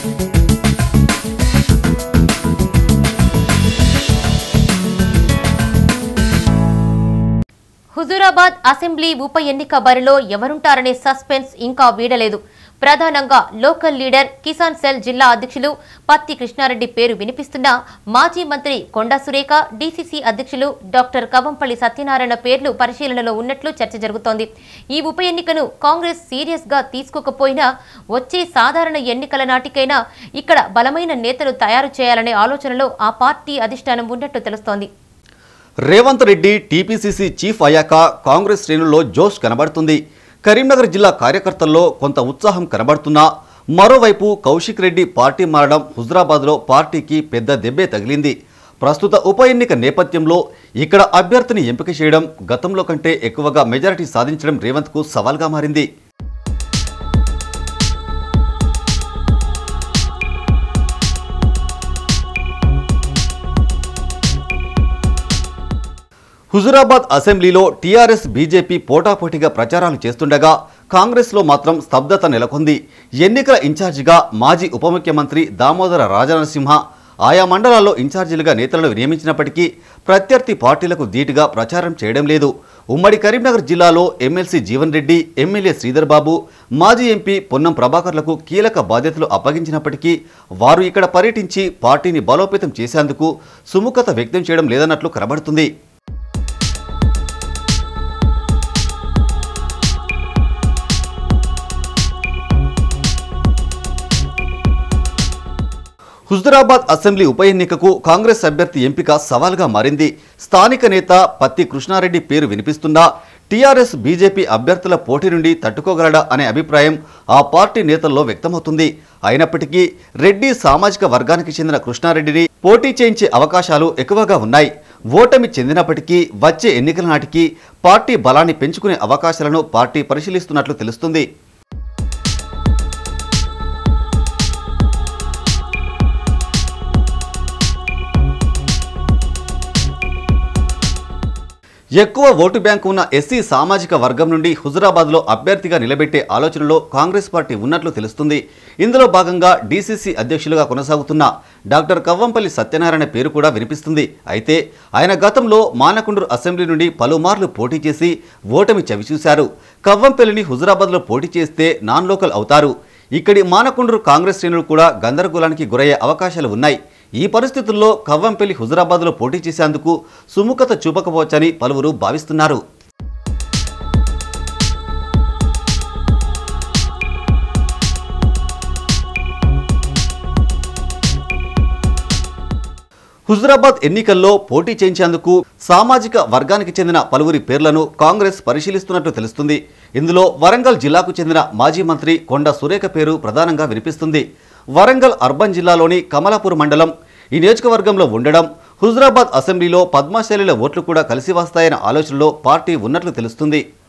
Huzurabad assembly ఉప ఎన్నిక బరిలో ఎవరుంటారనే సస్పెన్స్ ఇంకా వీడలేదు ప్రధానంగా లోకల్ లీడర్ కిసాన్ సెల్ జిల్లా అధ్యక్షులు పత్తి కృష్ణారెడ్డి పేరు వినిపిస్తున్నా మాజీ మంత్రి కొండా సురేఖ డీసీసీ అధ్యక్షులు డాక్టర్ కవంపల్లి సత్యనారాయణ పేర్లు పరిశీలనలో ఉన్నట్లు చర్చ జరుగుతోంది ఈ ఉప ఎన్నికను కాంగ్రెస్ సీరియస్ గా తీసుకోకపోయినా వచ్చే సాధారణ ఎన్నికల నాటికైనా ఇక్కడ బలమైన నేతలు తయారు చేయాలనే ఆలోచనలో ఆ పార్టీ అధిష్టానం ఉన్నట్లు తెలుస్తోంది రేవంత్ రెడ్డి టీపీసీసీ చీఫ్ అయ్యాక కాంగ్రెస్ శ్రేణుల్లో జోష్ కనబడుతుంది కరీంనగర్ జిల్లా కార్యకర్తల్లో కొంత ఉత్సాహం కనబడుతున్నా మరోవైపు కౌశిక్ రెడ్డి పార్టీ మారడం హుజరాబాద్లో పార్టీకి పెద్ద దెబ్బే తగిలింది ప్రస్తుత ఉప ఎన్నిక నేపథ్యంలో ఇక్కడ అభ్యర్థిని ఎంపిక చేయడం గతంలో కంటే ఎక్కువగా మెజారిటీ సాధించడం రేవంత్కు సవాల్గా మారింది హుజురాబాద్ అసెంబ్లీలో టీఆర్ఎస్ బీజేపీ పోటాపోటీగా ప్రచారాలు చేస్తుండగా కాంగ్రెస్లో మాత్రం స్తబ్దత నెలకొంది ఎన్నికల ఇన్ఛార్జిగా మాజీ ఉప ముఖ్యమంత్రి దామోదర రాజనరసింహ ఆయా మండలాల్లో ఇన్ఛార్జీలుగా నేతలను నియమించినప్పటికీ ప్రత్యర్థి పార్టీలకు ధీటుగా ప్రచారం చేయడం లేదు ఉమ్మడి కరీంనగర్ జిల్లాలో ఎమ్మెల్సీ జీవన్ రెడ్డి ఎమ్మెల్యే శ్రీధర్ బాబు మాజీ ఎంపీ పొన్నం ప్రభాకర్లకు కీలక బాధ్యతలు అప్పగించినప్పటికీ వారు ఇక్కడ పర్యటించి పార్టీని బలోపేతం చేసేందుకు సుముఖత వ్యక్తం చేయడం లేదన్నట్లు కనబడుతుంది హుజురాబాద్ అసెంబ్లీ ఉప ఎన్నికకు కాంగ్రెస్ అభ్యర్థి ఎంపిక సవాల్గా మారింది స్థానిక నేత పత్తి కృష్ణారెడ్డి పేరు వినిపిస్తున్నా టీఆర్ఎస్ బీజేపీ అభ్యర్థుల పోటీ నుండి తట్టుకోగలడా అనే అభిప్రాయం ఆ పార్టీ నేతల్లో వ్యక్తమవుతుంది అయినప్పటికీ రెడ్డి సామాజిక వర్గానికి చెందిన కృష్ణారెడ్డిని పోటీ చేయించే అవకాశాలు ఎక్కువగా ఉన్నాయి ఓటమి చెందినప్పటికీ వచ్చే ఎన్నికల నాటికి పార్టీ బలాన్ని పెంచుకునే అవకాశాలను పార్టీ పరిశీలిస్తున్నట్లు తెలుస్తుంది ఎక్కువ ఓటు బ్యాంకు ఉన్న ఎస్సీ సామాజిక వర్గం నుండి హుజురాబాద్లో అభ్యర్థిగా నిలబెట్టే ఆలోచనలో కాంగ్రెస్ పార్టీ ఉన్నట్లు తెలుస్తుంది ఇందులో భాగంగా డీసీసీ అధ్యక్షులుగా కొనసాగుతున్న డాక్టర్ కవ్వంపల్లి సత్యనారాయణ పేరు కూడా వినిపిస్తుంది అయితే ఆయన గతంలో మానకొండూరు అసెంబ్లీ నుండి పలుమార్లు పోటీ చేసి ఓటమి చవిచూశారు కవ్వంపల్లిని హుజురాబాద్లో పోటీ చేస్తే నాన్ లోకల్ అవుతారు ఇక్కడి మానకొండూరు కాంగ్రెస్ శ్రేణులు కూడా గందరగోళానికి గురయ్యే అవకాశాలు ఉన్నాయి ఈ పరిస్థితుల్లో కవ్వంపల్లి హుజురాబాద్లో పోటీ చేసేందుకు సుముఖత చూపకపోవచ్చని పలువురు భావిస్తున్నారు హుజురాబాద్ ఎన్నికల్లో పోటీ చేయించేందుకు సామాజిక వర్గానికి చెందిన పలువురి పేర్లను కాంగ్రెస్ పరిశీలిస్తున్నట్లు తెలుస్తుంది ఇందులో వరంగల్ జిల్లాకు చెందిన మాజీ మంత్రి కొండ సురేఖ పేరు ప్రధానంగా వినిపిస్తుంది వరంగల్ అర్బన్ జిల్లాలోని కమలాపూర్ మండలం ఈ నియోజకవర్గంలో ఉండడం హుజురాబాద్ అసెంబ్లీలో పద్మశాలిల ఓట్లు కూడా కలిసి వస్తాయన్న ఆలోచనలో పార్టీ ఉన్నట్లు తెలుస్తుంది